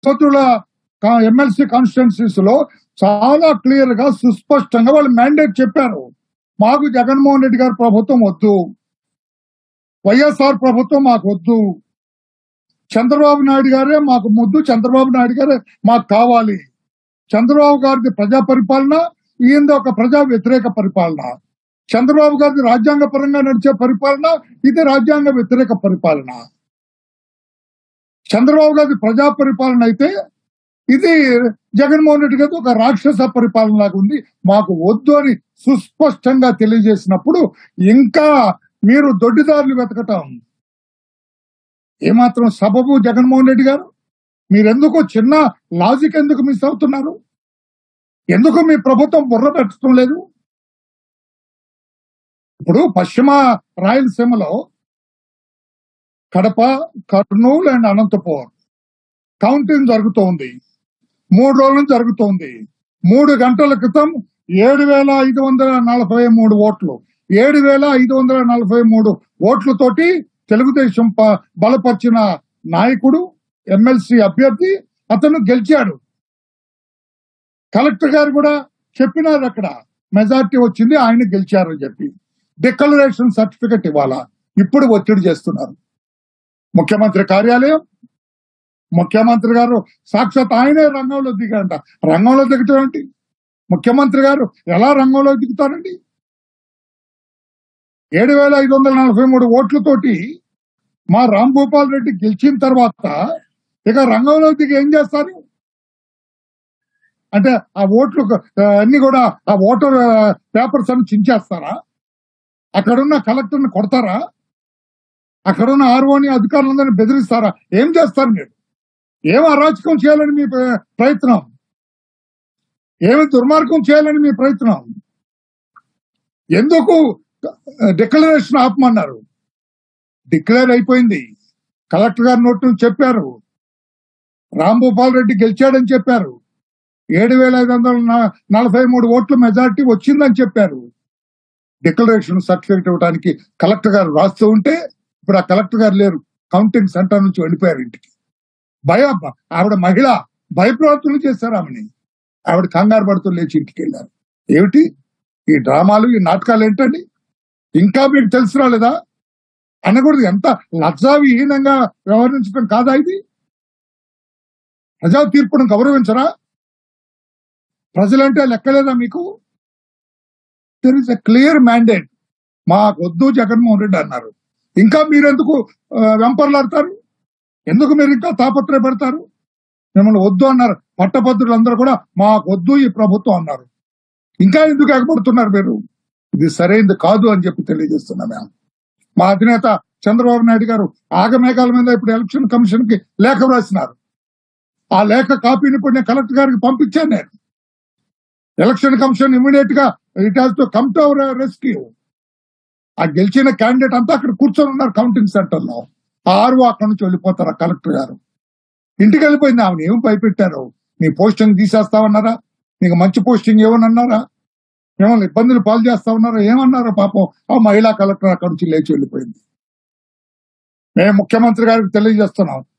పట్టభద్రుల MLC constituencies లో చాలా క్లియర్ గా సుస్పష్టంగా వాళ్ళు మ్యాండేట్ చెప్పారు మాకు జగన్మోహన్ రెడ్డి గారి ప్రభుత్వం వద్దు వైఎస్ఆర్ ప్రభుత్వం మాకు వద్దు చంద్రబాబు నాయుడు గారే మాకు ముద్దు చంద్రబాబు నాయుడు గారే మాకు కావాలి చంద్రబాబు గారిది ప్రజా పరిపాలన ఈయనది ఒక ప్రజా వ్యతిరేక పరిపాలన చంద్రబాబు గారిది రాజ్యాంగ పరంగా నడిచే పరిపాలన ఇది రాజ్యాంగ వ్యతిరేక పరిపాలన చంద్రబాబు గారిది ప్రజా పరిపాలన అయితే ఇది జగన్మోహన్ రెడ్డి గారి ఒక రాక్షస పరిపాలన లాగా ఉంది మాకు వద్దు అని సుస్పష్టంగా తెలియజేసినప్పుడు ఇంకా మీరు దొడ్డిదారులు వెతకటం ఏమాత్రం సబబు జగన్మోహన్ రెడ్డి గారు మీరెందుకు చిన్న లాజిక్ ఎందుకు మిస్ అవుతున్నారు ఎందుకు మీ ప్రభుత్వం బుర్ర పెట్టడం లేదు ఇప్పుడు పశ్చిమ రాయలసీమలో కడప కర్నూలు అండ్ అనంతపురం కౌంటింగ్ జరుగుతోంది మూడు రోజులు జరుగుతోంది మూడు గంటల క్రితం ఏడు వేల ఐదు వందల నలభై మూడు ఓట్లు ఏడు వేల ఐదు వందల నలభై మూడు ఓట్లతోటి తెలుగుదేశం ప- బలపరిచిన నాయకుడు ఎమ్మెల్సీ అభ్యర్థి అతను గెలిచాడు కలెక్టర్ గారు కూడా చెప్పినారు అక్కడ మెజార్టీ వచ్చింది ఆయన గెలిచారు అని చెప్పి డిక్లరేషన్ సర్టిఫికెట్ ఇవ్వాలా ఇప్పుడు ఒత్తిడి చేస్తున్నారు ముఖ్యమంత్రి కార్యాలయం ముఖ్యమంత్రి గారు సాక్షాత్ ఆయనే రంగంలో దిగారంట రంగంలో దిగటం ఏంటి ముఖ్యమంత్రి గారు ఎలా రంగంలో దిగుతారండి ఏడు వేల ఐదు వందల నలభై మూడు ఓట్లతోటి మా రామ్ భూపాల్ రెడ్డి గెలిచిన తర్వాత ఇక రంగంలో దిగి ఏం చేస్తారు అంటే ఆ ఓట్లు ఆ, అన్ని కూడా ఆ ఓటర్ పేపర్స్ అన్ని చించేస్తారా అక్కడున్న కలెక్టర్ని కొడతారా అక్కడున్న ఆర్ఓని అధికారులందరినీ బెదిరిస్తారా ఏం చేస్తారు మీరు ఏం అరాచకం చేయాలని మీ ప్ర- ప్రయత్నం ఏమి దుర్మార్గం చేయాలని మీ ప్రయత్నం ఎందుకు డిక్లరేషన్ ఆపమన్నారు డిక్లేర్ అయిపోయింది కలెక్టర్ గారి నోటి నుంచి చెప్పారు రాంభూపాల్ రెడ్డి గెలిచాడని చెప్పారు ఏడు వేల ఐదు వందల న- నలభై మూడు ఓట్ల మెజారిటీ వచ్చిందని చెప్పారు డిక్లరేషన్ సర్టిఫికేట్ ఇవ్వడానికి కలెక్టర్ గారు రాస్తూ ఉంటే ఇప్పుడు ఆ కలెక్టర్ గారు లేరు కౌంటింగ్ సెంటర్ నుంచి వెళ్ళిపోయారు ఇంటికి భయ ఆవిడ మహిళ భయప్రాంతులు చేశారు ఆమెని ఆవిడ కంగారు పడుతూ లేచి ఇంటికి వెళ్ళారు ఏమిటి ఈ డ్రామాలు ఈ నాటకాలు ఏంటండి ఇంకా మీకు తెలిసి రాలేదా అనకూడదు ఎంత లజ్జావిహీనంగా వ్యవహరించడం కాదా ఇది ప్రజా తీర్పును గౌరవించరా ప్రజలంటే లెక్కలేదా మీకు there is a clear mandate మాకు వద్దు జగన్మోహన్ రెడ్డి అన్నారు ఇంకా మీరెందుకు ఆ, వెంపర్లాడతారు ఎందుకు మీరు ఇంకా తాపత్రయపడతారు మిమ్మల్ని వద్దు అన్నారు పట్టభద్రులందరూ కూడా మాకు వద్దు ఈ ప్రభుత్వం అన్నారు ఇంకా ఎందుకు ఎగబడుతున్నారు మీరు ఇది సరైనది కాదు అని చెప్పి తెలియజేస్తున్నాం మేము మా అధినేత చంద్రబాబు నాయుడు గారు ఆగమేఘాల మీద ఇప్పుడు ఎలక్షన్ కమిషన్ కి లేఖ రాసినారు ఆ లేఖ కాపీని ఇప్పుడు నేను కలెక్టర్ గారికి పంపించాను నేను ఎలక్షన్ కమిషన్ ఇమీడియట్ గా it has to come to our rescue ఆ గెలిచిన క్యాండిడేట్ అంతా అక్కడ కూర్చొని ఉన్నారు కౌంటింగ్ సెంటర్ లో ఆ ఆరు అక్కడి నుంచి వెళ్ళిపోతారు ఆ కలెక్టర్ గారు ఇంటికి వెళ్ళిపోయింది ఆమెను ఏం భయపెట్టారు నీ పోస్టింగ్ తీసేస్తామన్నారా నీకు మంచి పోస్టింగ్ ఏమన్నారా ఏమన్నా ఇబ్బందులు పాలు చేస్తా ఉన్నారా ఏమన్నారా పాపం ఆ మహిళా కలెక్టర్ అక్కడి నుంచి లేచి వెళ్ళిపోయింది మేము ముఖ్యమంత్రి గారికి తెలియజేస్తున్నాం